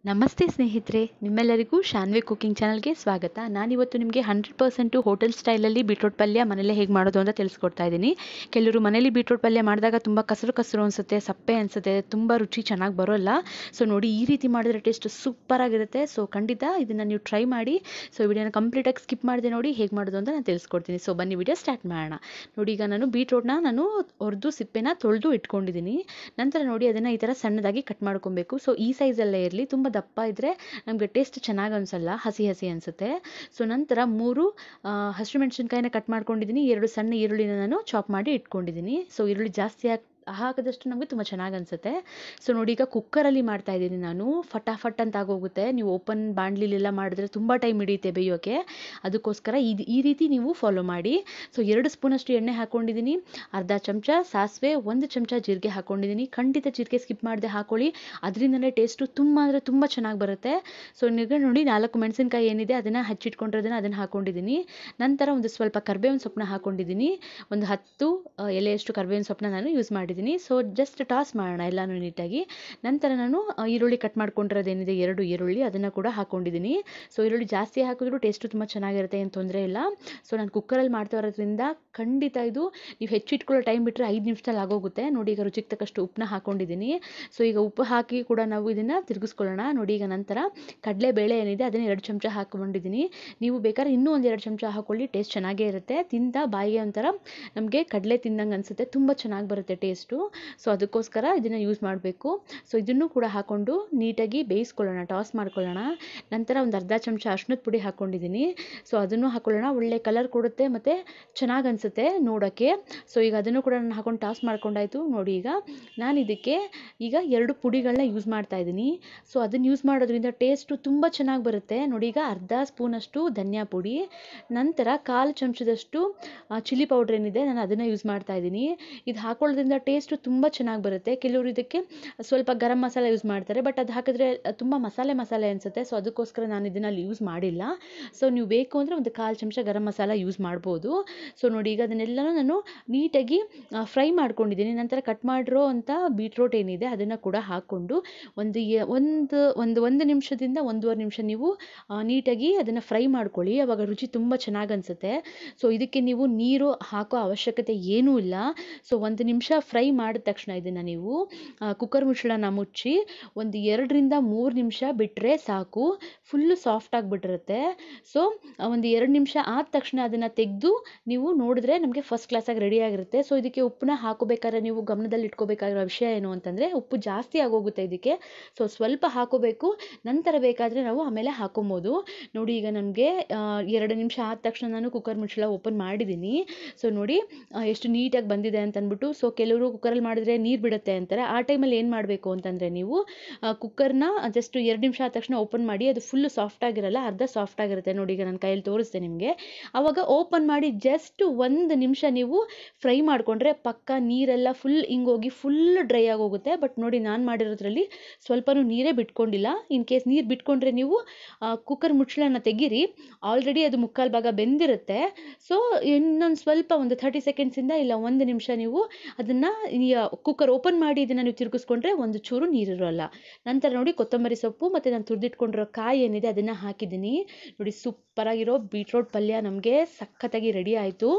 ನಮಸ್ತೆ ಸ್ನೇಹಿತರೆ ನಿಮ್ಮೆಲ್ಲರಿಗೂ ಶಾನ್ವಿ ಕುಕಿಂಗ್ ಚಾನಲ್ಗೆ ಸ್ವಾಗತ ನಾನಿವತ್ತು ನಿಮಗೆ ಹಂಡ್ರೆಡ್ ಪರ್ಸೆಂಟು ಹೋಟೆಲ್ ಸ್ಟೈಲಲ್ಲಿ ಬೀಟ್ರೋಟ್ ಪಲ್ಯ ಮನೇಲೆ ಹೇಗೆ ಮಾಡೋದು ಅಂತ ತಿಳಿಸ್ಕೊಡ್ತಾ ಇದ್ದೀನಿ ಕೆಲವರು ಮನೇಲಿ ಬೀಟ್ರೋಟ್ ಪಲ್ಯ ಮಾಡಿದಾಗ ತುಂಬ ಕಸರು ಕಸರು ಅನಿಸುತ್ತೆ ಸಪ್ಪೆ ಅನಿಸುತ್ತೆ ತುಂಬ ರುಚಿ ಚೆನ್ನಾಗಿ ಬರೋಲ್ಲ ಸೊ ನೋಡಿ ಈ ರೀತಿ ಮಾಡಿದ್ರೆ ಟೇಸ್ಟ್ ಸೂಪರಾಗಿರುತ್ತೆ ಸೊ ಖಂಡಿತ ಇದನ್ನು ನೀವು ಟ್ರೈ ಮಾಡಿ ಸೊ ವಿಡಿಯೋನ ಕಂಪ್ಲೀಟಾಗಿ ಸ್ಕಿಪ್ ಮಾಡಿದೆ ನೋಡಿ ಹೇಗೆ ಮಾಡೋದು ಅಂತ ನಾನು ತಿಳಿಸ್ಕೊಡ್ತೀನಿ ಸೊ ಬನ್ನಿ ವಿಡಿಯೋ ಸ್ಟಾರ್ಟ್ ಮಾಡೋಣ ನೋಡಿ ಈಗ ನಾನು ಬೀಟ್ರೋಟ್ನ ನಾನು ಹೊರದು ಸಿಪ್ಪೆನ ತೊಳೆದು ಇಟ್ಕೊಂಡಿದ್ದೀನಿ ನಂತರ ನೋಡಿ ಅದನ್ನು ಈ ಥರ ಸಣ್ಣದಾಗಿ ಕಟ್ ಮಾಡ್ಕೊಬೇಕು ಸೊ ಈ ಸೈಜಲ್ಲೇ ಇರಲಿ ತುಂಬ ದಪ್ಪ ಇದ್ದರೆ ನಮಗೆ ಟೇಸ್ಟ್ ಚೆನ್ನಾಗಿ ಅನಿಸಲ್ಲ ಹಸಿ ಹಸಿ ಅನಿಸುತ್ತೆ ಸೊ ನಂತರ ಮೂರು ಹಸಿರು ಮೆಣಸಿನ್ಕಾಯಿನ ಕಟ್ ಮಾಡ್ಕೊಂಡಿದ್ದೀನಿ ಎರಡು ಸಣ್ಣ ಈರುಳ್ಳಿನ ನಾನು ಚಾಪ್ ಮಾಡಿ ಇಟ್ಕೊಂಡಿದ್ದೀನಿ ಸೊ ಈರುಳ್ಳಿ ಜಾಸ್ತಿ ಹಾಕಿ ಹಾಕಿದಷ್ಟು ನಮಗೆ ತುಂಬ ಚೆನ್ನಾಗಿ ಅನಿಸುತ್ತೆ ಸೊ ನೋಡಿ ಈಗ ಕುಕ್ಕರಲ್ಲಿ ಮಾಡ್ತಾ ಇದ್ದೀನಿ ನಾನು ಫಟಾಫಟ್ ಅಂತ ಆಗೋಗುತ್ತೆ ನೀವು ಓಪನ್ ಬಾಣಲಿಲೆಲ್ಲ ಮಾಡಿದ್ರೆ ತುಂಬ ಟೈಮ್ ಹಿಡಿಯುತ್ತೆ ಬೇಯೋಕ್ಕೆ ಅದಕ್ಕೋಸ್ಕರ ಇದು ಈ ರೀತಿ ನೀವು ಫಾಲೋ ಮಾಡಿ ಸೊ ಎರಡು ಸ್ಪೂನಷ್ಟು ಎಣ್ಣೆ ಹಾಕ್ಕೊಂಡಿದ್ದೀನಿ ಅರ್ಧ ಚಮಚ ಸಾಸಿವೆ ಒಂದು ಚಮಚ ಜೀರಿಗೆ ಹಾಕ್ಕೊಂಡಿದ್ದೀನಿ ಖಂಡಿತ ಜೀರಿಗೆ ಸ್ಕಿಪ್ ಮಾಡದೆ ಹಾಕೊಳ್ಳಿ ಅದರಿಂದಲೇ ಟೇಸ್ಟು ತುಂಬ ಅಂದರೆ ತುಂಬ ಚೆನ್ನಾಗಿ ಬರುತ್ತೆ ಸೊ ಈಗ ನೋಡಿ ನಾಲ್ಕು ಮೆಣಸಿನ್ಕಾಯಿ ಏನಿದೆ ಅದನ್ನು ಹಚ್ಚಿಟ್ಕೊಂಡಿರೋದನ್ನು ಅದನ್ನು ಹಾಕ್ಕೊಂಡಿದ್ದೀನಿ ನಂತರ ಒಂದು ಸ್ವಲ್ಪ ಕರ್ಬೇವಿನ ಸೊಪ್ಪನ್ನ ಹಾಕ್ಕೊಂಡಿದ್ದೀನಿ ಒಂದು ಹತ್ತು ಆ, ಎಲೆಯಷ್ಟು ಕರ್ಬೇವಿನ ಸೊಪ್ಪನ್ನ ನಾನು ಯೂಸ್ ಮಾಡಿದ್ದೀನಿ ಸೊ ಜಸ್ಟ್ ಟಾಸ್ ಮಾಡೋಣ ಎಲ್ಲನೂ ನೀಟಾಗಿ ನಂತರ ನಾನು ಆ, ಈರುಳ್ಳಿ ಕಟ್ ಮಾಡ್ಕೊಂಡಿರೋದೇನಿದೆ ಎರಡು ಈರುಳ್ಳಿ ಅದನ್ನು ಕೂಡ ಹಾಕ್ಕೊಂಡಿದ್ದೀನಿ ಸೊ ಈರುಳ್ಳಿ ಜಾಸ್ತಿ ಹಾಕಿದ್ರು ಟೇಸ್ಟು ತುಂಬ ಚೆನ್ನಾಗಿರುತ್ತೆ ಏನು ತೊಂದರೆ ಇಲ್ಲ ಸೊ ನಾನು ಕುಕ್ಕರಲ್ಲಿ ಮಾಡ್ತಾ ಇರೋದ್ರಿಂದ ಖಂಡಿತ ಇದು ನೀವು ಹೆಚ್ಚಿಟ್ಕೊಳ್ಳೋ ಟೈಮ್ ಬಿಟ್ಟರೆ ಐದು ನಿಮಿಷದಲ್ಲಿ ಆಗೋಗುತ್ತೆ ನೋಡಿ ಈಗ ರುಚಿಗೆ ತಕ್ಕಷ್ಟು ಉಪ್ಪನ್ನ ಹಾಕ್ಕೊಂಡಿದ್ದೀನಿ ಸೊ ಈಗ ಉಪ್ಪು ಹಾಕಿ ಕೂಡ ನಾವು ಇದನ್ನು ತಿರುಗಿಸ್ಕೊಳ್ಳೋಣ ನೋಡಿ ಈಗ ನಂತರ ಕಡಲೆಬೇಳೆ ಏನಿದೆ ಅದನ್ನು ಎರಡು ಚಮಚ ಹಾಕ್ಕೊಂಡಿದ್ದೀನಿ ನೀವು ಬೇಕಾದ್ರೆ ಇನ್ನೂ ಒಂದು ಎರಡು ಚಮಚ ಹಾಕ್ಕೊಳ್ಳಿ ಟೇಸ್ಟ್ ಚೆನ್ನಾಗೇ ಇರುತ್ತೆ ತಿಂದ ಬಾಯಿಗೆ ಒಂಥರ ನಮಗೆ ಕಡಲೆ ತಿಂದಂಗೆ ಅನಿಸುತ್ತೆ ತುಂಬ ಚೆನ್ನಾಗಿ ಬರುತ್ತೆ ಟೇಸ್ಟು ಸೊ ಅದಕ್ಕೋಸ್ಕರ ಇದನ್ನು ಯೂಸ್ ಮಾಡಬೇಕು ಸೊ ಇದನ್ನು ಕೂಡ ಹಾಕ್ಕೊಂಡು ನೀಟಾಗಿ ಬೇಯಿಸ್ಕೊಳ್ಳೋಣ ಟಾಸ್ ಮಾಡ್ಕೊಳ್ಳೋಣ ನಂತರ ಒಂದು ಅರ್ಧ ಚಮಚ ಅರ್ಶಿನದ ಪುಡಿ ಹಾಕ್ಕೊಂಡಿದ್ದೀನಿ ಸೊ ಅದನ್ನು ಹಾಕ್ಕೊಳ್ಳೋಣ ಒಳ್ಳೆ ಕಲರ್ ಕೊಡುತ್ತೆ ಮತ್ತು ಚೆನ್ನಾಗಿ ಅನಿಸುತ್ತೆ ನೋಡೋಕ್ಕೆ ಸೊ ಈಗ ಅದನ್ನು ಕೂಡ ನಾನು ಹಾಕೊಂಡು ಟಾಸ್ ಮಾಡ್ಕೊಂಡಾಯ್ತು ನೋಡಿ ಈಗ ನಾನು ಇದಕ್ಕೆ ಈಗ ಎರಡು ಪುಡಿಗಳನ್ನ ಯೂಸ್ ಮಾಡ್ತಾ ಇದ್ದೀನಿ ಸೊ ಅದನ್ನು ಯೂಸ್ ಮಾಡೋದ್ರಿಂದ ಟೇಸ್ಟು ತುಂಬ ಚೆನ್ನಾಗಿ ಬರುತ್ತೆ ನೋಡಿ ಈಗ ಅರ್ಧ ಸ್ಪೂನಷ್ಟು ಧನಿಯಾ ಪುಡಿ ನಂತರ ಕಾಲು ಚಮಚದಷ್ಟು ಚಿಲ್ಲಿ ಪೌಡ್ರ್ ಏನಿದೆ ನಾನು ಅದನ್ನು ಯೂಸ್ ಮಾಡ್ತಾ ಇದ್ದೀನಿ ಇದು ಹಾಕೊಳ್ಳೋದ್ರಿಂದ ಟೇಸ್ಟು ತುಂಬ ಚೆನ್ನಾಗಿ ಬರುತ್ತೆ ಕೆಲವರು ಇದಕ್ಕೆ ಸ್ವಲ್ಪ ಗರಂ ಮಸಾಲೆ ಯೂಸ್ ಮಾಡ್ತಾರೆ ಬಟ್ ಅದು ಹಾಕಿದ್ರೆ ತುಂಬ ಮಸಾಲೆ ಮಸಾಲೆ ಅನಿಸುತ್ತೆ ಸೊ ಅದಕ್ಕೋಸ್ಕರ ನಾನು ಇದನ್ನು ಅಲ್ಲಿ ಯೂಸ್ ಮಾಡಿಲ್ಲ ಸೊ ನೀವು ಬೇಕು ಅಂದರೆ ಒಂದು ಕಾಲು ಚಮಚ ಗರಂ ಮಸಾಲ ಯೂಸ್ ಮಾಡ್ಬೋದು ಸೊ ನೋಡಿ ಈಗ ಅದನ್ನೆಲ್ಲನೂ ನಾನು ನೀಟಾಗಿ ಫ್ರೈ ಮಾಡ್ಕೊಂಡಿದ್ದೀನಿ ನಂತರ ಕಟ್ ಮಾಡಿರೋ ಅಂಥ ಬೀಟ್ರೋಟ್ ಏನಿದೆ ಅದನ್ನು ಕೂಡ ಹಾಕ್ಕೊಂಡು ಒಂದು ಎ- ಒಂದು ಒಂದು ಒಂದು ನಿಮಿಷದಿಂದ ಒಂದೂವರೆ ನಿಮಿಷ ನೀವು ಆ, ನೀಟಾಗಿ ಅದನ್ನು ಫ್ರೈ ಮಾಡ್ಕೊಳ್ಳಿ ಅವಾಗ ರುಚಿ ತುಂಬ ಚೆನ್ನಾಗಿ ಅನಿಸುತ್ತೆ ಸೊ ಇದಕ್ಕೆ ನೀವು ನೀರು ಹಾಕೋ ಅವಶ್ಯಕತೆ ಏನೂ ಇಲ್ಲ ಸೊ ಒಂದು ನಿಮಿಷ ಫ್ರೈ ಮಾಡಿದ ತಕ್ಷಣ ಇದನ್ನು ನೀವು ಕುಕ್ಕರ್ ಮುಚ್ಚಳನ ಮುಚ್ಚಿ ಒಂದು ಎರಡರಿಂದ ಮೂರು ನಿಮಿಷ ಬಿಟ್ಟರೆ ಸಾಕು ಫುಲ್ಲು ಸಾಫ್ಟ್ ಆಗಿಬಿಟ್ಟಿರುತ್ತೆ ಸೊ ಒಂದು ಎರಡು ನಿಮಿಷ ಆದ ತಕ್ಷಣ ಅದನ್ನು ತೆಗೆದು ನೀವು ನೋಡಿದ್ರೆ ನಮಗೆ ಫಸ್ಟ್ ಕ್ಲಾಸಾಗಿ ರೆಡಿ ಆಗಿರುತ್ತೆ ಸೊ ಇದಕ್ಕೆ ಉಪ್ಪನ್ನ ಹಾಕೋಬೇಕಾದ್ರೆ ನೀವು ಗಮನದಲ್ಲಿ ಇಟ್ಕೋಬೇಕಾಗಿರೋ ವಿಷಯ ಏನು ಅಂತಂದರೆ ಉಪ್ಪು ಜಾಸ್ತಿ ಆಗೋಗುತ್ತೆ ಇದಕ್ಕೆ ಸೊ ಸ್ವಲ್ಪ ಹಾಕೋಬೇಕು ನಂತರ ಬೇಕಾದರೆ ನಾವು ಆಮೇಲೆ ಹಾಕೊಬೋದು ನೋಡಿ ಈಗ ನಮಗೆ ಎರಡು ನಿಮಿಷ ಆದ ತಕ್ಷಣ ನಾನು ಕುಕ್ಕರ್ ಮುಚ್ಚಳ ಓಪನ್ ಮಾಡಿದ್ದೀನಿ ಸೊ ನೋಡಿ ಆ, ಎಷ್ಟು ನೀಟಾಗಿ ಬಂದಿದೆ ಅಂತ ಅಂದ್ಬಿಟ್ಟು ಸೊ ಕೆಲವರು ಕುಕ್ಕರಲ್ಲಿ ಮಾಡಿದ್ರೆ ನೀರು ಬಿಡುತ್ತೆ ಅಂತಾರೆ ಆ ಟೈಮಲ್ಲಿ ಏನು ಮಾಡಬೇಕು ಅಂತಂದರೆ ನೀವು ಕುಕ್ಕರ್ನ ಜಸ್ಟ್ ಎರಡು ನಿಮಿಷ ಆದ ತಕ್ಷಣ ಓಪನ್ ಮಾಡಿ ಅದು ಫುಲ್ಲು ಸಾಫ್ಟ್ ಆಗಿರಲ್ಲ ಅರ್ಧ ಸಾಫ್ಟ್ ಆಗಿರುತ್ತೆ ನೋಡಿ ಈಗ ನನ್ನ ಕೈಯಲ್ಲಿ ತೋರಿಸ್ದೆ ನಿಮಗೆ ಆವಾಗ ಓಪನ್ ಮಾಡಿ ಜಸ್ಟ್ ಒಂದು ನಿಮಿಷ ನೀವು ಫ್ರೈ ಮಾಡಿಕೊಂಡ್ರೆ ಪಕ್ಕ ನೀರೆಲ್ಲ ಫುಲ್ ಹಿಂಗೋಗಿ ಫುಲ್ ಡ್ರೈ ಆಗೋಗುತ್ತೆ ಬಟ್ ನೋಡಿ ನಾನು ಮಾಡಿರೋದ್ರಲ್ಲಿ ಸ್ವಲ್ಪನೂ ನೀರೇ ಬಿಟ್ಕೊಂಡಿಲ್ಲ ಇನ್ ಕೇಸ್ ನೀರು ಬಿಟ್ಕೊಂಡ್ರೆ ನೀವು ಕುಕ್ಕರ್ ಮುಚ್ಚಳನ ತೆಗೀರಿ ಆಲ್ರೆಡಿ ಅದು ಮುಕ್ಕಾಲು ಭಾಗ ಬೆಂದಿರುತ್ತೆ ಸೊ ಇನ್ನೊಂದು ಸ್ವಲ್ಪ ಒಂದು ಥರ್ಟಿ ಸೆಕೆಂಡ್ಸಿಂದ ಇಲ್ಲ ಒಂದು ನಿಮಿಷ ನೀವು ಅದನ್ನು ಕುಕ್ಕರ್ ಓಪನ್ ಮಾಡಿ ಇದನ್ನು ನೀವು ತಿರುಗಿಸ್ಕೊಂಡ್ರೆ ಒಂದು ಚೂರು ನೀರಿರೋಲ್ಲ ನಂತರ ನೋಡಿ ಕೊತ್ತಂಬರಿ ಸೊಪ್ಪು ಮತ್ತು ನಾನು ತುರಿದಿಟ್ಕೊಂಡಿರೋ ಕಾಯಿ ಏನಿದೆ ಅದನ್ನು ಹಾಕಿದ್ದೀನಿ ನೋಡಿ ಸೂಪರಾಗಿರೋ ಬೀಟ್ರೋಟ್ ಪಲ್ಯ ನಮಗೆ ಸಖತ್ತಾಗಿ ರೆಡಿ ಆಯಿತು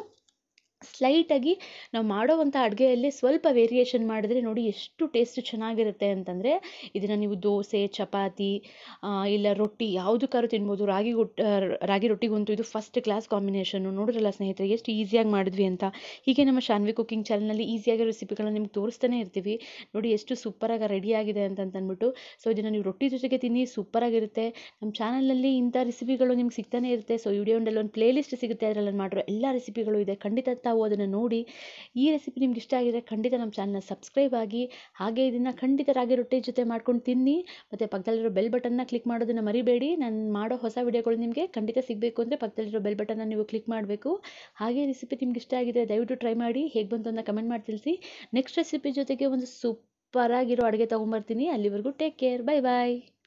ಸ್ಲೈಟಾಗಿ ನಾವು ಮಾಡೋವಂಥ ಅಡುಗೆಯಲ್ಲಿ ಸ್ವಲ್ಪ ವೇರಿಯೇಷನ್ ಮಾಡಿದ್ರೆ ನೋಡಿ ಎಷ್ಟು ಟೇಸ್ಟ್ ಚೆನ್ನಾಗಿರುತ್ತೆ ಅಂತಂದರೆ ಇದನ್ನು ನೀವು ದೋಸೆ ಚಪಾತಿ ಆ, ಇಲ್ಲ ರೊಟ್ಟಿ ಯಾವುದಕ್ಕಾದ್ರೂ ತಿನ್ಬೋದು ರಾಗಿ ಗುಟ್ ಆ, ರಾಗಿ ರೊಟ್ಟಿಗಂತೂ ಇದು ಫಸ್ಟ್ ಕ್ಲಾಸ್ ಕಾಂಬಿನೇಷನ್ನು ನೋಡಿರಲ್ಲ ಸ್ನೇಹಿತರೆ ಎಷ್ಟು ಈಸಿಯಾಗಿ ಮಾಡಿದ್ವಿ ಅಂತ ಹೀಗೆ ನಮ್ಮ ಶಾನ್ವಿ ಕುಕಿಂಗ್ ಚಾನಲ್ನಲ್ಲಿ ಈಸಿಯಾಗಿ ರೆಸಿಪಿಗಳನ್ನ ನಿಮ್ಗೆ ತೋರಿಸ್ತಾನೆ ಇರ್ತೀವಿ ನೋಡಿ ಎಷ್ಟು ಸೂಪರಾಗಿ ರೆಡಿ ಆಗಿದೆ ಅಂತ ಅಂದ್ಬಿಟ್ಟು ಸೊ ಇದನ್ನು ನೀವು ರೊಟ್ಟಿ ಜೊತೆಗೆ ತಿನ್ನಿ ಸೂಪರಾಗಿರುತ್ತೆ ನಮ್ಮ ಚಾನಲ್ನಲ್ಲಿ ಇಂಥ ರೆಸಿಪಿಗಳು ನಿಮ್ಗೆ ಸಿಗ್ತಾನೆ ಇರುತ್ತೆ ಸೊ ವಿಡಿಯೋನಲ್ಲಿ ಒಂದು ಪ್ಲೇ ಲಿಸ್ಟ್ ಸಿಗುತ್ತೆ ಅದರಲ್ಲಿ ಮಾಡಿರೋ ಎಲ್ಲ ರೆಸಿಪಿಗಳು ಇದೆ ಖಂಡಿತ ತಾವು ಅದನ್ನು ನೋಡಿ ಈ ರೆಸಿಪಿ ನಿಮ್ಗೆ ಇಷ್ಟ ಆಗಿದ್ರೆ ಖಂಡಿತ ನಮ್ಮ ಚಾನಲ್ನ ಸಬ್ಸ್ಕ್ರೈಬ್ ಆಗಿ ಹಾಗೆ ಇದನ್ನು ಖಂಡಿತ ರಾಗಿ ರೊಟ್ಟಿ ಜೊತೆ ಮಾಡ್ಕೊಂಡು ತಿನ್ನಿ ಮತ್ತು ಪಕ್ಕದಲ್ಲಿರೋ ಬೆಲ್ ಬಟನ್ನ ಕ್ಲಿಕ್ ಮಾಡೋದನ್ನು ಮರಿಬೇಡಿ ನಾನು ಮಾಡೋ ಹೊಸ ವಿಡಿಯೋಗಳು ನಿಮಗೆ ಖಂಡಿತ ಸಿಗಬೇಕು ಅಂದರೆ ಪಕ್ಕದಲ್ಲಿರೋ ಬೆಲ್ ಬಟನ್ನ ನೀವು ಕ್ಲಿಕ್ ಮಾಡಬೇಕು ಹಾಗೆ ರೆಸಿಪಿ ನಿಮ್ಗೆ ಇಷ್ಟ ಆಗಿದೆ ದಯವಿಟ್ಟು ಟ್ರೈ ಮಾಡಿ ಹೇಗೆ ಬಂತು ಅಂತ ಕಮೆಂಟ್ ಮಾಡಿ ತಿಳಿಸಿ ನೆಕ್ಸ್ಟ್ ರೆಸಿಪಿ ಜೊತೆಗೆ ಒಂದು ಸೂಪರಾಗಿರೋ ಅಡುಗೆ ತೊಗೊಂಬರ್ತೀನಿ ಅಲ್ಲಿವರೆಗೂ ಟೇಕ್ ಕೇರ್ ಬೈ ಬಾಯ್